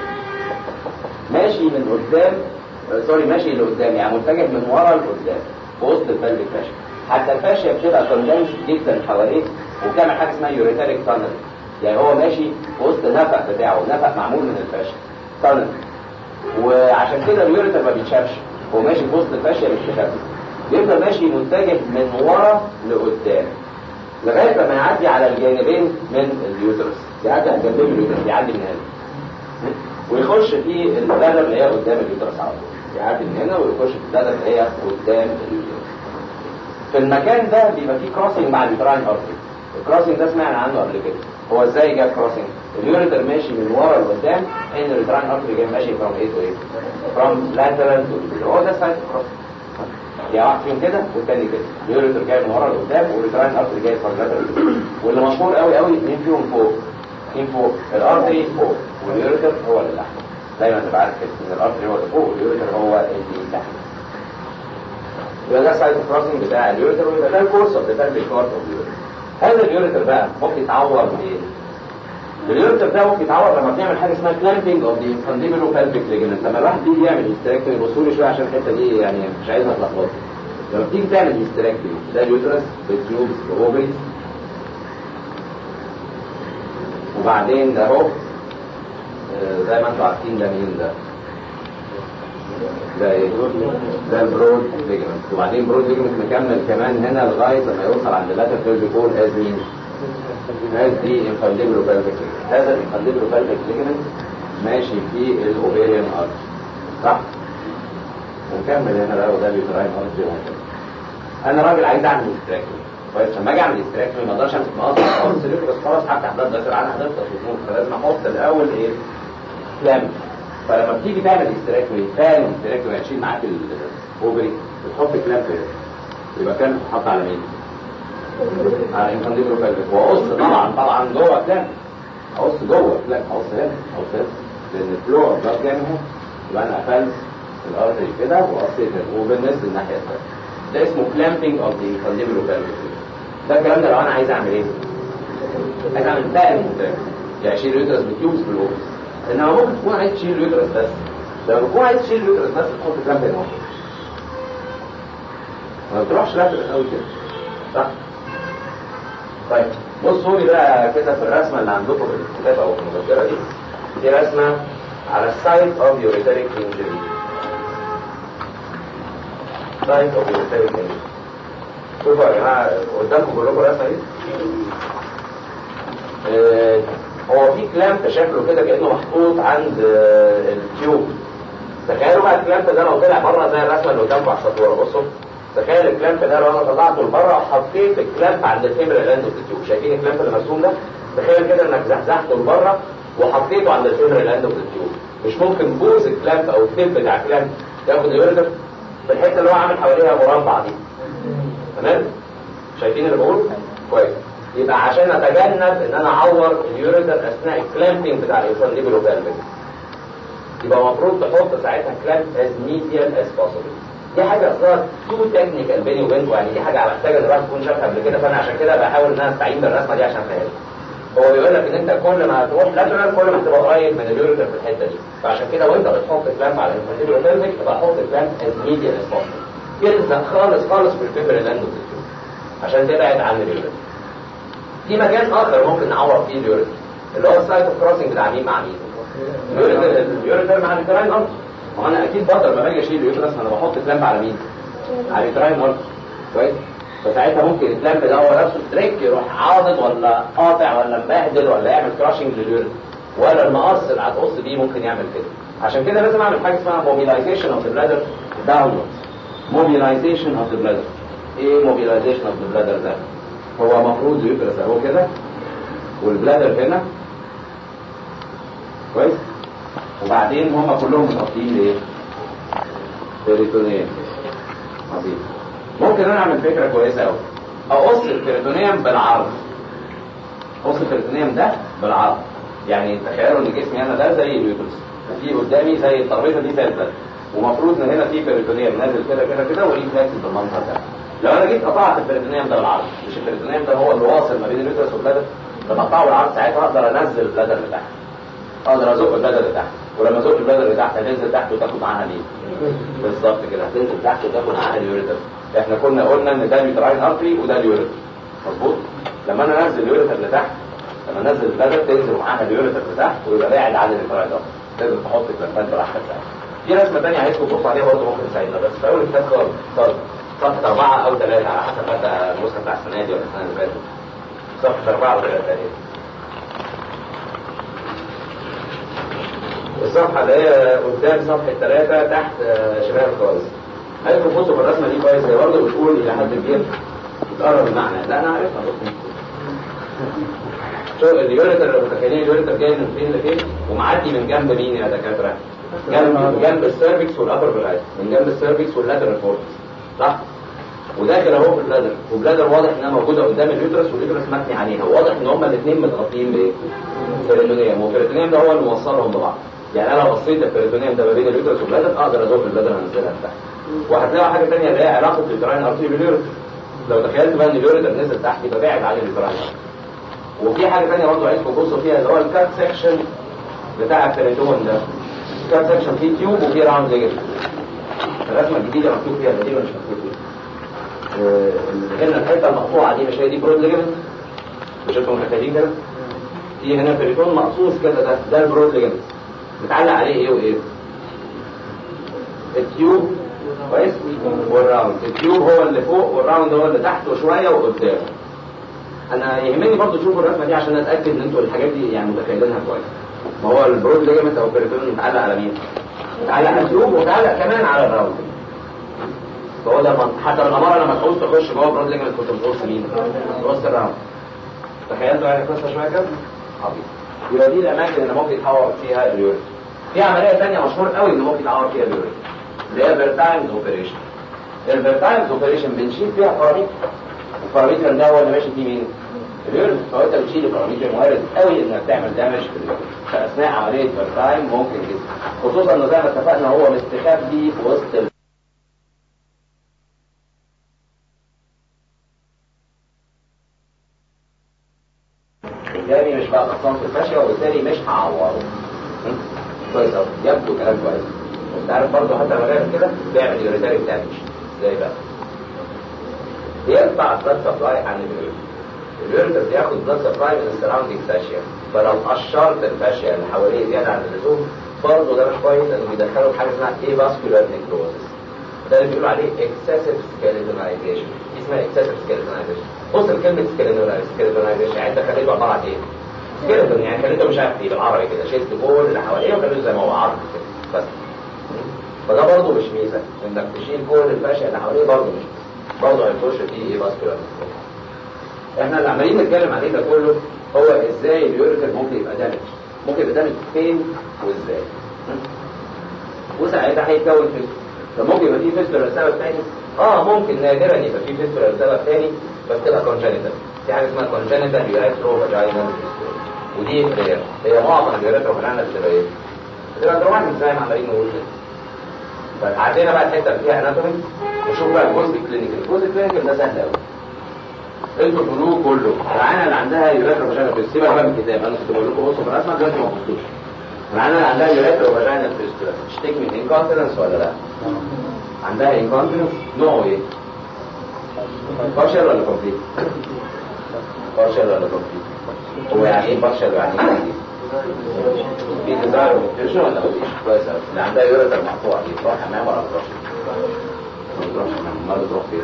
ماشي من قدام آه، سوري ماشي لقدام يعني متجه من ورا لقدام في وسط الفالك فاشن حتى الفاشية بتبقى كوندنس جدا حواليه وبتعمل حاجه اسمها يوريتاريك تانل يعني هو ماشي في وسط النفق بتاعه نفق معمول من الفاشية تانل وعشان كده اليوريتر ما بيتشافش هو ماشي في وسط الفاشية مش بيتشاف بيفضل ماشي متجه من ورا لقدام لغايه لما يعدي على الجانبين من اليوترس يعدي على الجانبين من اليوترس يعدي من هنا ويخش في البلدة اللي هي قدام اليوترس على طول يعدي من هنا ويخش في البلدة اللي هي قدام اليوترس في المكان ده بيبقى فيه كروسنج مع اليوتراين ارتري الكروسنج ده سمعنا عنه قبل كده هو ازاي جاب كروسنج اليوريتر ماشي من ورا لقدام ان اليوتراين ارتري جاي ماشي فروم ايه تو ايه فروم لاترال تو هو ده سايت كروسنج يعني واحد فيهم كده والتاني كده اليوريتر جاي من ورا لقدام واليوتراين ارتري جاي فروم لاترال واللي مشهور قوي قوي مين فيهم فوق مين فوق الارتري فوق واليوريتر هو اللي تحت دايما تبقى عارف كده ان الارتري هو اللي فوق واليوريتر هو اللي تحت يبقى ده سايد كروسنج بتاع اليوريتر ويبقى ده الكورس اوف ذا بارت اوف اليوريتر هذا اليوريتر بقى ممكن يتعور بايه؟ اليوريتر ده ممكن يتعور لما بنعمل حاجه اسمها كلامبنج اوف ذا انفانديبلو بلفيك ليجمنت لما الواحد بيجي يعمل هيستراكتومي بصوا لي شويه عشان الحته دي يعني مش عايزها تلخبط لما بتيجي تعمل هيستراكتومي ده اليوترس بالتيوبس باوفريز وبعدين ده اهو آه، زي ما انتم عارفين ده مين ده ده ايه ده البرود ليجمنت وبعدين برود ليجمنت مكمل كمان هنا لغايه لما يوصل عند اللاتر بيربيكول از مين از دي انفانديبلو بلفيك هذا الانفانديبلو بلفيك ليجمنت ماشي في الاوفيريان ارت صح ونكمل هنا بقى وده اليوتراين ارت وهكذا انا راجل عايز اعمل استراكتومي كويس لما اجي اعمل استراكتومي ما اقدرش امسك مقص اقص اليوترس خلاص هفتح بلاد بس انا هنفضل وتموت فلازم احط الاول ايه كلام فلما بتيجي تعمل استراكتومي تعمل استراكتومي هتشيل معاك الاوفري بتحط كلام كده يبقى كان بتحط على مين؟ على انفانديبلو بلفيك واقص طبعا طبعا جوه كلام اقص جوه كلام اقص هنا اقص هنا لان الفلور ده جاي من هنا يبقى انا قفلت الارتري كده وقصيت هنا وبالنسبه للناحيه الثانيه ده اسمه كلامبنج اوف ذا انفانديبلو بلفيك ده الكلام ده لو انا عايز اعمل ايه؟ عايز اعمل دائم يعني اشيل اليوترس بالتيوبس بالاوفر انما ممكن تكون عايز تشيل اليوترس بس لما تكون عايز تشيل اليوترس بس تحط كلام هنا ما بتروحش لاترال قوي كده صح؟ طيب بصوا لي بقى كده في الرسمه اللي عندكم في الكتاب او في المذكره دي دي رسمه على السايت اوف يوريتريك انجري سايت اوف يوريتريك انجري شوفوا يا جماعه قدامكم كلكم الرسمه دي آه، هو في كلامب شكله كده كانه محطوط عند آه، التيوب تخيلوا بقى الكلامب ده لو طلع بره زي الرسمه اللي قدامكم على السطوره بصوا تخيل الكلامب ده لو انا طلعته لبره وحطيت الكلامب عند الفيمر لاند اوف التيوب شايفين الكلامب اللي مرسوم ده تخيل كده انك زحزحته لبره وحطيته عند الفيمر لاند اوف التيوب مش ممكن بوز الكلامب او التيب بتاع الكلامب ياخد اليوريتر في الحته اللي هو عامل حواليها مربع دي تمام شايفين اللي بقوله كويس يبقى عشان اتجنب ان انا اعور اليوريتر اثناء الكلامبنج بتاع الانفانديبلو بلفيك يبقى المفروض تحط ساعتها كلامب از ميديال از بوسيبل دي حاجه اصلا تو تكنيكال بيني وبينكم يعني دي حاجه محتاجه ان الواحد يكون شافها قبل كده فانا عشان كده بحاول ان انا استعين بالرسمه دي عشان فاهم هو بيقول لك ان انت كل ما تروح لاترال كل ما تبقى قريب من اليوريتر في الحته دي فعشان كده وانت بتحط كلامب على الانفانديبلو بلفيك يبقى حط كلامب از ميديال از بوسيبل يلزق خالص خالص في الفيبر لاند عشان تبعد عن اليوريتر في مكان اخر ممكن نعور فيه اليوريتر اللي هو السايت اوف كروسنج بتاع مين مع مين اليوريتر اليوريتر مع اليوتراين ارض ما انا اكيد بقدر لما باجي اشيل اليوترس ما انا بحط كلامب على مين على اليوتراين ارض كويس فساعتها ممكن الكلامب ده هو نفسه تريك يروح عاضد ولا قاطع ولا مبهدل ولا يعمل كراشنج لليورين ولا المقص اللي هتقص بيه ممكن يعمل كده عشان كده لازم اعمل حاجه اسمها موبيلايزيشن اوف ذا بلادر داونورد موبيلايزيشن اوف ذا بلادر ايه موبيلايزيشن اوف ذا بلادر ده هو المفروض يدرس اهو كده والبلادر هنا كويس وبعدين هم كلهم متغطيين بايه؟ بيريتونيوم عظيم ممكن انا اعمل فكره كويسه قوي اقص البيريتونيوم بالعرض اقص البيريتونيوم ده بالعرض يعني تخيلوا ان جسمي انا ده زي اليوترس وفي قدامي زي الترابيزه دي زي البلد ومفروض ان هنا في بيريتونيوم نازل كده كده كده وليه نازل بالمنظر ده لو انا جيت قطعت البيريتونيوم ده بالعرض مش البيريتونيوم ده هو اللي واصل ما بين اليوترس والبلد لما اقطعه بالعرض ساعتها اقدر انزل البلد اللي تحت اقدر ازق البلد اللي تحت ولما ازق البلد اللي تحت هتنزل تحت وتاخد معاها مين بالظبط كده هتنزل تحت وتاخد معاها اليوريتر احنا كنا قلنا ان ده اليوتراين ارتري وده اليوريتر مظبوط لما انا انزل اليوريتر اللي تحت لما انزل البلد تنزل معاها اليوريتر اللي تحت ويبقى باعد عن اليوتراين ارتري لازم تحط الكلمات براحتك بقى في رسمه ثانيه عايزكم تبصوا عليها برضه ممكن تساعدنا بس في اول الكتاب خالص خالص صفحه اربعه او ثلاثه على حسب بقى النسخه بتاع السنه دي ولا السنه اللي فاتت صفحه اربعه او ثلاثه الصفحة اللي هي قدام صفحة ثلاثة تحت شمال خالص. عايزكم تبصوا في الرسمة دي كويس هي برضه بتقول إلى حد كبير بتقرب المعنى، لا أنا عارفها بس شوف اليوريتر لو متخيلين اليوريتر جاي من فين لفين ومعدي من جنب مين يا دكاترة؟ جنب جنب السيرفكس والأبر بلايت من جنب السيرفكس واللاترال فورتس صح؟ وداخل اهو في البلادر والبلادر واضح انها موجوده قدام اليوترس واليوترس مبني عليها واضح ان هما الاثنين متغطيين بايه؟ بيريتونيوم والبيريتونيوم ده هو اللي موصلهم ببعض يعني انا لو بصيت البيريتونيوم ده ما بين اليوترس والبلادر اقدر ازق البلادر انزلها لتحت وهتلاقوا حاجه ثانيه اللي هي علاقه اليوتراين ارتري باليوريتر لو تخيلت بقى ان اليوريتر نزل تحت يبقى باعد عن اليوتراين وفي حاجه ثانيه برضه عايزكم تبصوا فيها اللي هو الكات سكشن بتاع البيريتون ده الكات سكشن فيه تيوب وفيه راوند ليجر الرسمه الجديده مكتوب فيها دي مش مكتوب فيها هنا الحته المقطوعه دي مش هي دي برود ليجمنت مش انتم متخيلين كده في هنا بريتون مقصوص كده ده ده البرود ليجمنت متعلق عليه ايه وايه التيوب كويس والراوند التيوب هو اللي فوق والراوند هو اللي تحت وشويه وقدام انا يهمني برضو تشوفوا الرسمه دي عشان اتاكد ان انتوا الحاجات دي يعني متخيلينها كويس ما هو البرود ليجمنت او البريتون متعلق على مين متعلق على التيوب ومتعلق كمان على الراوند فهو ده منطق حتى الغمارة لما تعوز تخش جوه برود ليجمنت كنت بتبص مين؟ بتبص الراوند تخيلتوا يعني قصة شوية كده؟ عظيم يبقى دي الأماكن اللي ممكن يتحور فيها اليورين في عملية ثانية مشهور قوي اللي ممكن يتحور فيها اليورين اللي هي فيرتايمز اوبريشن الفيرتايمز اوبريشن بنشيل فيها باراميتر الباراميتر ده هو اللي ماشي فيه مين؟ اليورين فهو انت بتشيل الباراميتر وارد قوي انك تعمل دامج في اليورين فاثناء عملية فيرتايم ممكن جدا خصوصا انه زي ما اتفقنا هو مستخبي في وسط ال... قدامي مش بقى خصام في الفاشية وبالتالي مش هعوره كويس قوي يبدو كلام كويس انت عارف برضه حتى لما بيعمل كده بيعمل يوريتاري دامج ازاي بقى؟ بيرفع البلاد سبلاي عن اليوريتر اليوريتر بياخد بلاد سبلاي من السراوندينج فاشيا فلو قشرت الفاشيا اللي حواليه زياده عن اللزوم برضه ده مش كويس لانه بيدخله في حاجه اسمها ايه فاسكولار نيكروزس ده اللي بيقولوا عليه اكسسيف سكيلتونايزيشن اسمها اكسسيف سكيلتونايزيشن بص لكلمه سكيلتونايزيشن يعني انت خليته عباره عن ايه؟ سكيلتون يعني خليته مش عارف ايه بالعربي كده شلت كل اللي حواليه وخليته زي ما هو عرض كده بس فده برضه مش ميزه انك تشيل كل الفاشيه اللي حواليه برضه مش ميزه برضه هيخش فيه ايه فاسكولار احنا اللي عمالين نتكلم عليه ده كله هو ازاي اليوريتر ممكن يبقى دامج ممكن يبقى دامج فين وازاي وساعتها هيتكون فيستول فممكن يبقى في فيستول لسبب تاني اه ممكن نادرا يبقى في فيستول لسبب تاني بس تبقى كونجنتال في حاجه اسمها كونجنتال يوريترو فاجينال ودي رير هي معظم اليوريترو فاجينال بتبقى ايه؟ بتبقى دروماتيك زي ما عمالين نقول كده طيب عندنا بقى الحته اللي فيها اناتومي نشوف بقى الجزء الكلينيكال الجزء الكلينيكال ده سهل قوي انتوا تقولوه كله العينه اللي عندها يوريترو فاجينال فيستول سيبها بقى من الكتاب انا كنت بقول لكم بصوا في الرسمه دلوقتي ما بصوش العينه اللي عندها يوريترو فاجينال فيستول تشتكي من انكونتيننس ولا لا؟ عندها انكونتيننس نوعه ايه؟ بارشل ولا كومبليت؟ بارشل ولا كومبليت؟ هو يعني ايه بارشل ويعني ايه كومبليت؟ في ديزاير وموتيشن ولا مفيش؟ كويس قوي اللي عندها يوريتر مقطوع دي تروح حمام ولا ما تروحش؟ ما تروحش حمام امال تروح فين؟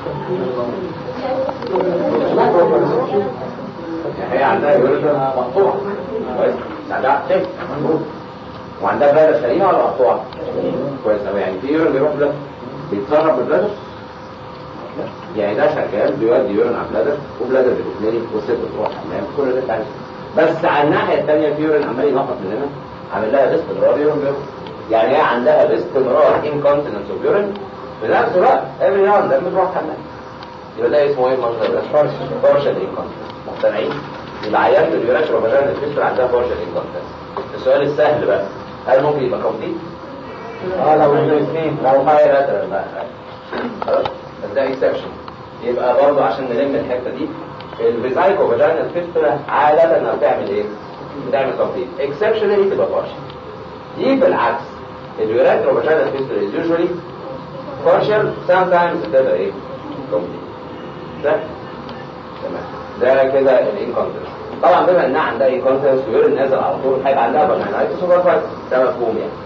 هي عندها يوريتر مقطوع كويس عندها شيء وعندها بلادة سليمة ولا مقطوعة كويس أوي يعني في يورين بيروح بلادة بيتصرف بالبلادة يعني ده شغال بيودي يورين على بلادة وبلادة بتتملي والست بتروح حمام كل ده انت عارف بس على الناحية الثانية في يورين عمال ينقط من هنا عامل لها باستمرار يورين بيروح يعني هي عندها باستمرار incontinence of urine في نفس الوقت every now and then بتروح حمام يبقى ده اسمه ايه المنظر ده؟ partial incontinence مقتنعين؟ يبقى عيان اليوراتر وفاجينا الفيستر عندها partial incontinence السؤال السهل بقى هل ممكن يبقى كومبليت؟ اه لو الاثنين لو هاي لاترال بقى خلاص بس ده اكسبشن يبقى برضه عشان نلم الحته دي الفيزايكو فاجينا الفيستر عاده انها بتعمل ايه؟ بتعمل كومبليت اكسبشنالي تبقى partial دي بالعكس اليوراتر وفاجينا الفيستر is usually partial sometimes بتبقى ايه؟ كومبليت ده تمام ده كده الانكونتنس طبعا بما انها عندها انكونتنس ويورين نازل على طول هيبقى عندها فاجينايتس وبرفايتس ده مفهوم يعني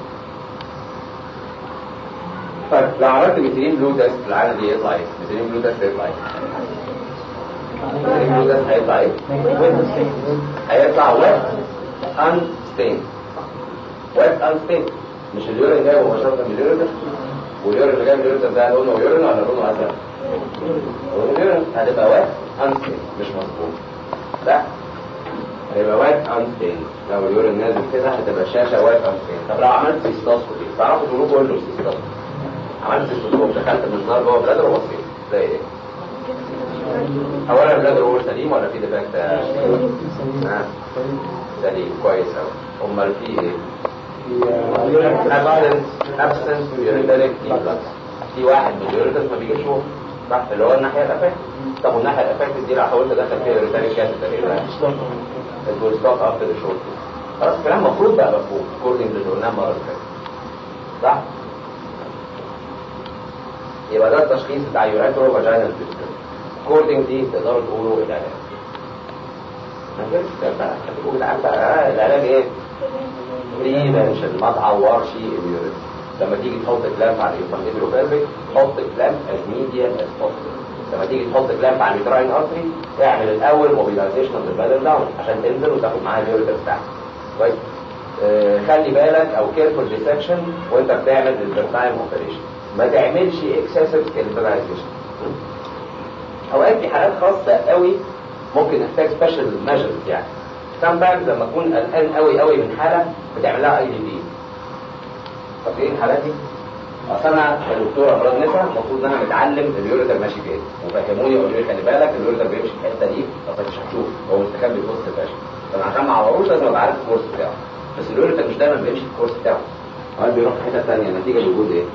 طيب لو عملت ميثيلين بلو تيست في العالم دي يطلع ايه؟ ميثيلين بلو تيست هيطلع ايه؟ ميثيلين بلو تيست هيطلع ايه؟ هيطلع ويت ان ستين ويت ان ستين مش اليورين جاي مباشرة من اليورين واليورين اللي جاي من اليورين ده لونه يورين ولا لونه ازرق؟ اليورين هتبقى وات انستين مش مظبوط لا هيبقى وات انستين لو اليورين نازل كده هتبقى الشاشه وات انستين طب لو عملت سيستوسكوبي تعرفوا تقولوا كله سيستوسكوبي عملت سيستوسكوبي دخلت بالنار جوه بلادر وبصيت زي ايه؟ اولا البلادر هو سليم ولا في ديفكت؟ آه. سليم كويس قوي امال في ايه؟ absence absence urinary efflux في واحد من اليوريترز ما بيجيش هو صح اللي هو الناحيه الافكت طب والناحيه الافكت دي لو حاولت ادخل فيها يوريتري كاتيتر ايه بقى؟ it will stop after the short خلاص الكلام المفروض بقى مفهوم according to the قلناه المره اللي فاتت صح؟ يبقى ده التشخيص بتاع يوريترو فاجينال فيستر according دي تقدروا تقولوا العلاج هتقول العلاج ايه؟ بريفنشن ما تعورش اليورين لما تيجي تحط كلامب على الهيدروفيربيك حط كلامب از ميديم از بوسيبل لما تيجي تحط كلامب على اليوتراين ارتري اعمل الاول موبيلايزيشن اوف ذا بلادر داون عشان تنزل وتاخد معاها اليوريتر بتاعك كويس آه خلي بالك او كيرفول ديسكشن وانت بتعمل الفيرتايم اوبريشن ما تعملش اكسسيف كاليبرايزيشن اوقات في حالات خاصه قوي ممكن نحتاج سبيشال ميجرز يعني sometimes لما تكون قلقان قوي قوي من حاله بتعمل لها اي دي بي فاكرين الحالات دي؟ اصل انا كدكتور امراض نساء المفروض ان انا متعلم اليوريتر ماشي فين وفهموني وقالوا لي خلي بالك اليوريتر بيمشي في الحته دي اصل مش هتشوف هو مستخبي في وسط الفاشل فانا عشان ما اعوروش لازم ابقى عارف الكورس بتاعه بس اليوريتر مش دايما بيمشي في الكورس بتاعه اوقات بيروح في حته ثانيه نتيجه لوجود ايه؟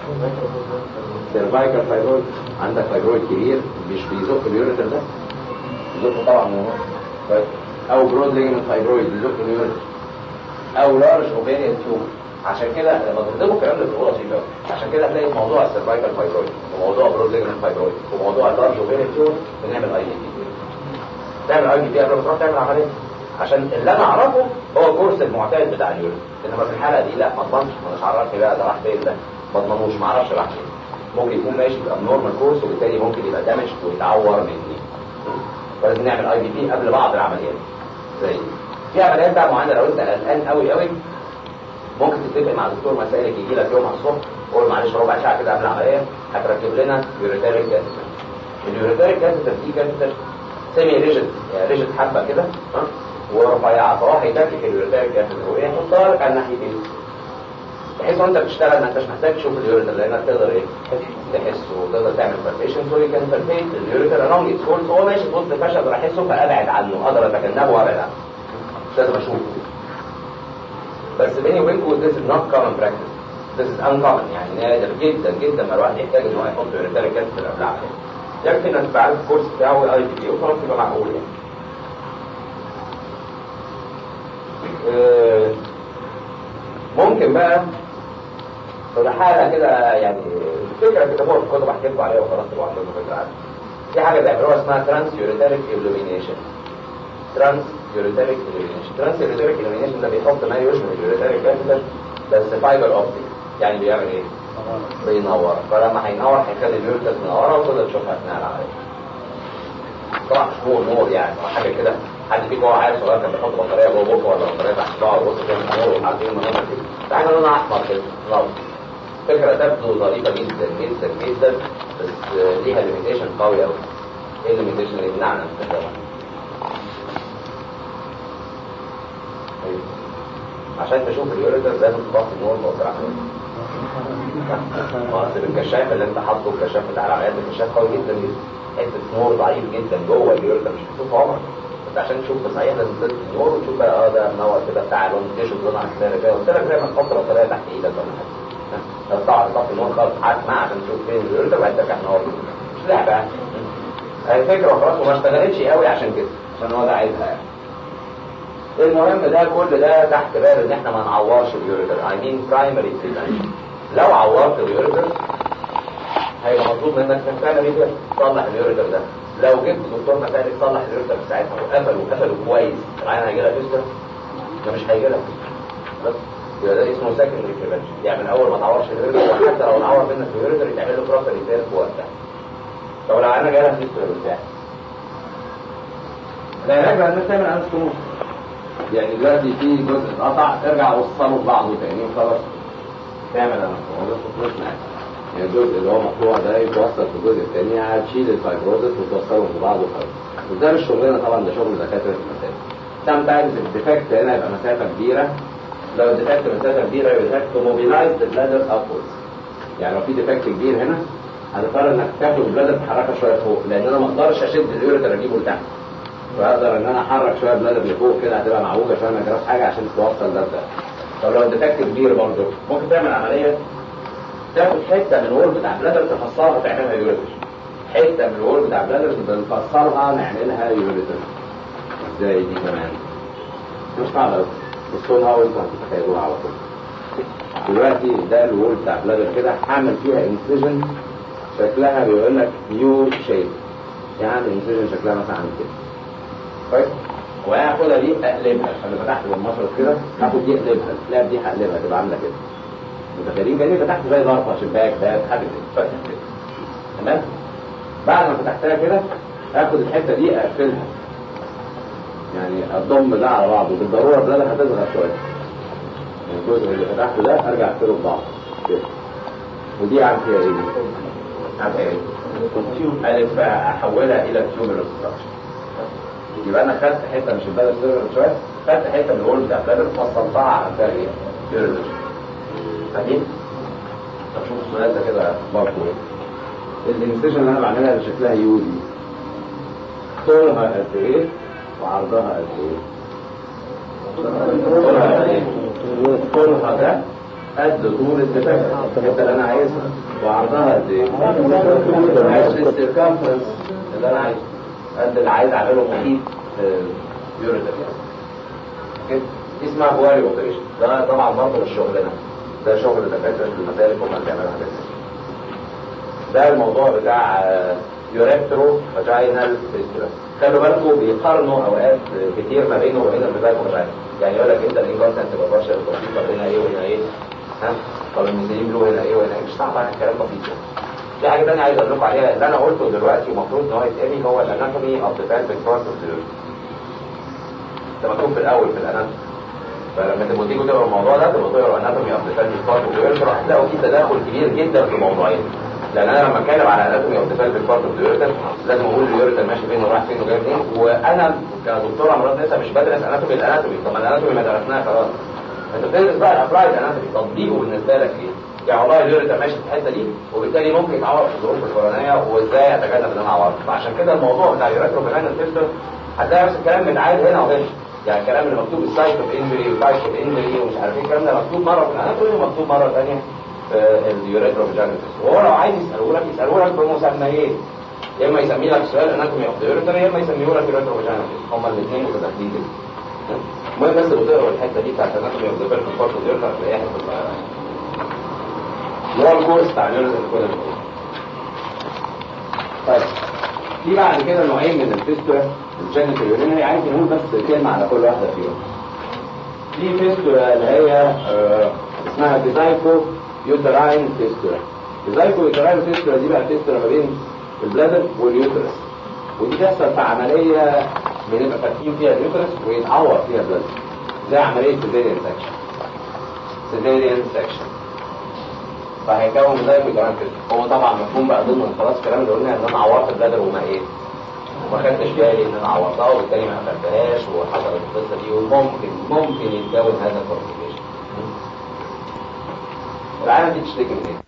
سيرفايكال فايبرويد عندك فايبرويد كبير مش بيزق اليوريتر ده بيزقه طبعا من هو كويس او برود ليجمنت فايبرويد بيزق اليوريتر او لارج اوبيريان تيومر عشان كده لما تخدموا الكلام ده بتبقوا لطيف قوي عشان كده هتلاقي موضوع السيرفايكال فايبرويد وموضوع برود ليجمنت فايبرويد وموضوع اللارج اوبيريان تيومر بنعمل اي دي بي تعمل اي دي بي قبل ما تروح تعمل عمليه عشان اللي انا اعرفه هو الكورس المعتاد بتاع اليورين انما في الحاله دي لا ما اضمنش ما مش عرفني بقى ده راح فين ده ما اضمنوش ما اعرفش راح فين ممكن يكون ماشي بابنورمال كورس وبالتالي ممكن يبقى دامج ويتعور مني فلازم نعمل اي دي بي قبل بعض العمليات زي في عمليات بقى معينه لو انت قلقان قوي قوي ممكن تتفق مع دكتور مسائلك يجي لك يوم على الصبح قول معلش ربع ساعه كده قبل العمليه هتركب لنا يوريتاريك كاتيتر اليوريتاريك كاتيتر دي كاتيتر سيمي ريجيد يعني ريجيد حبه كده ها ورفيعه فهو هيدكك اليوريتاريك كاتيتر ويحطها لك على الناحيتين بحيث وانت بتشتغل ما انتش محتاج تشوف اليوريتر لانك تقدر ايه تحس وتقدر تعمل بالبيشن سو كان بالبيت اليوريتر along its course هو ماشي في وسط الفشل اقدر احسه فابعد عنه اقدر اتجنبه وابعد عنه مش لازم اشوفه بس بيني وبينكم this is not common practice this is uncommon يعني نادر جدا جدا ما الواحد يحتاج ان هو يحط يوريتر كاتيتر قبل العمليه يكفي انك تبقى عارف الكورس بتاعه والاي دي بي وخلاص يبقى معقول يعني آه، ممكن بقى فده حالة كده يعني الفكرة كتبوها في الكتب احكي لكم عليها وخلاص تبقوا عندكم فكرة عنها. في حاجة بيعملوها اسمها ترانس يوريتاريك illumination. ترانس يوريتاريك illumination. ترانس يوريتاريك illumination ده بيحط ما يشبه اليوريتاريك كاتيتر بس فايبر اوبتيك. يعني بيعمل ايه؟ بينور فلما هينور هيخلي اليورتس منوره وتقدر تشوفها اثناء العمليه طبعا مش نور نور يعني أو حاجه كده حد فيكم هو عيل صغير كان بيحط بطاريه جوه بقه ولا بطاريه تحت شعره وبص كده نور وعارفين المنظر كده ده حاجه لونها احمر كده نور فكره تبدو ظريفه جدا جدا جدا بس ليها ليميتيشن قوي قوي ايه الليميتيشن اللي يمنعنا من استخدامها؟ عشان تشوف اليوريتر لازم تبص النور وتوصل عليه اصل الكشاف اللي انت حاطه الكشاف بتاع العمليات الكشاف قوي جدا جدا حته نور ضعيف جدا جوه اليوريتر مش هتشوفه عمرك انت عشان تشوف صحيح لازم تلبس النور وتشوف بقى اه ده منور كده بتاع لون تيشرت لون عسكري كده قلت لك زي ما تحط بطاريه تحت ايدك ولا حاجه تقطع طفي النور خالص هتسمع عشان تشوف فين اليوريتر وبعد ترجع تنور مش لعبه يعني هي فكره وخلاص وما اشتغلتش قوي عشان كده عشان هو ده عايزها يعني المهم ده كل ده تحت باب ان احنا ما نعورش اليوريتر اي مين برايمري بريفنشن لو عورت اليوريتر هيبقى مطلوب منك انك تعمل ايه تصلح اليوريتر ده لو جبت دكتور مسالك تصلح اليوريتر ساعتها وقفل وقفله كويس العين هيجي لها فيستر ده مش هيجي لها بس يبقى ده اسمه سكندري بريفنشن يعني من اول ما تعورش اليوريتر وحتى لو انعور منك اليوريتر يتعمل له بروسر ريبير في وقتها طب لو انا جاي لها فيستر بتاعي العلاج بقى الناس تعمل انستموس يعني دلوقتي في جزء اتقطع ارجع وصله ببعضه تاني وخلاص تعمل انستموس خلصنا يعني الجزء اللي هو مقطوع ده يتوصل في الجزء الثاني هتشيل الفايبروزس وتوصلهم ببعض وخلاص وده مش شغلنا طبعا ده شغل دكاتره المسافه سام تايمز الديفكت هنا يبقى مسافه كبيره لو الديفكت مسافه كبيره يبقى تو موبيلايز ذا بلادر ابوردز يعني لو في ديفكت كبير هنا هتضطر انك تاخد البلادر تحركها شويه فوق لان انا ما اقدرش اشد اليوريتر اجيبه لتحت فاقدر ان انا احرك شويه البلادر لفوق كده هتبقى معوجه شويه ما يجراش حاجه عشان توصل ده ده طب لو الديفكت كبير برضه ممكن تعمل عمليه تاخد حته من الوول بتاع بلادر تفصلها تعملها يوريتر حته من الوول بتاع بلادر بنفصلها نعملها يوريتر ازاي دي كمان مش صعبه قوي بصوا وانتوا هتتخيلوها على طول دلوقتي ده الوول بتاع بلادر كده هعمل فيها انسيجن شكلها بيقول لك يو شيب يعني انسيجن شكلها مثلا عامل كده كويس وهاخدها دي اقلبها انا فتحت بالمشرط كده هاخد دي اقلبها السلاب دي هقلبها تبقى عامله كده متخيلين كاني فتحت زي ظرفه شباك باب حاجه كده تمام بعد ما فتحتها كده هاخد الحته دي اقفلها يعني اضم ده على بعضه بالضروره البلاد هتصغر شويه الجزء اللي فتحته ده ارجع اقفله ببعض كده ودي عامل فيها ايه؟ عامل فيها ايه؟ الف احولها الى تيوبر يبقى انا خدت حته مش البلد صغرت شويه خدت حته من الول بتاع البلد فصلتها على فيها ايه؟ تيوبر فاهمين؟ طب شوف السؤال ده كده برضه ايه؟ الانستيشن اللي انا بعملها اللي شكلها يو دي طولها قد ايه وعرضها قد ايه؟ طولها قد ايه؟ طولها ده قد طول الدفاع الحته اللي انا عايزها وعرضها قد ايه؟ نفس السيركمفرنس اللي انا عايزه قد اللي عايز اعمله محيط يوريتر كده اسمها بواري اوبريشن ده طبعا برضه مش شغلنا ده شغل دكاتره المسالك هم اللي بيعملوا حاجات ده الموضوع بتاع يوريترو فاجينال فيستولا خلوا بالكم بيقارنوا اوقات كتير ما بينه وبين المزاج والمزاج يعني يقول لك انت الانكونتنت تبقى بشر طب هنا ايه وهنا ايه ها طب الميزانيم له هنا ايه وهنا ايه مش صعب على الكلام بسيط في حاجه ثانيه عايز اقول لكم عليها اللي انا قلته دلوقتي المفروض ان هو يتقري هو الاناتومي اوف ذا بالفيك بارت اوف ذا ده مكتوب في الاول في الاناتومي فلما تبقوا تيجوا تقروا الموضوع ده تبقوا تقروا اناتومي اوف ذا بالفيك بارت اوف ذا هتلاقوا في تداخل كبير جدا في موضوعين لان انا لما اتكلم على اناتومي اوف ذا بالفيك بارت اوف ذا لازم اقول اليوريتر ماشي فين ورايح فين وجاي منين وانا كدكتور امراض نسا مش بدرس اناتومي الاناتومي طب ما الاناتومي ما درسناها خلاص انت بتدرس بقى الابرايد اناتومي تطبيقه بالنسبه لك ايه يعني والله اليوريتر ماشي في الحته دي وبالتالي ممكن يتعور في الظروف الفلانيه وازاي اتجنب ان انا اعور فعشان كده الموضوع بتاع اليوريترو بنان فيلتر هتلاقي نفس الكلام متعاد هنا وهنا يعني الكلام اللي مكتوب السايت اوف انجري والتايب اوف انجري ومش عارف ايه الكلام ده مكتوب مره في الاناتومي ومكتوب مره ثانيه في اليوريترو بنان وهو لو عايز يساله لك يساله لك بمسميين يا اما يسمي لك سؤال اناتومي اوف اليوريتر يا اما يسميه لك يوريترو بنان هما الاثنين متداخلين كده المهم بس لو تقرا الحته دي بتاعت اناتومي اوف ذا بيرفكت اليوريتر هتلاقيها اللي هو الكورس بتاع اليوريتر كده طيب في بعد كده نوعين من الفيستولا الجينيتال يورينري عايز نقول بس كلمه على كل واحده فيهم في فيستولا اللي هي آه اسمها ديزايكو يوتراين فيستولا الزايكو يوتراين فيستولا دي بقى فيستولا ما بين البلادر واليوترس ودي تحصل في عملية بنبقى فاتحين فيها اليوترس ويتعور فيها البلادر زي عملية سيزيريان سكشن سيزيريان سكشن فهيكون زايكو يوتراين فيستولا هو طبعا مفهوم بقى ضمن خلاص الكلام اللي قلنا ان انا عورت البلادر وما ايه ما خدتش بالي ان انا عورتها وبالتالي ما قفلتهاش وحصلت القصه دي وممكن ممكن يتكون هذا الكومبليكيشن العالم دي تشتكي من ايه؟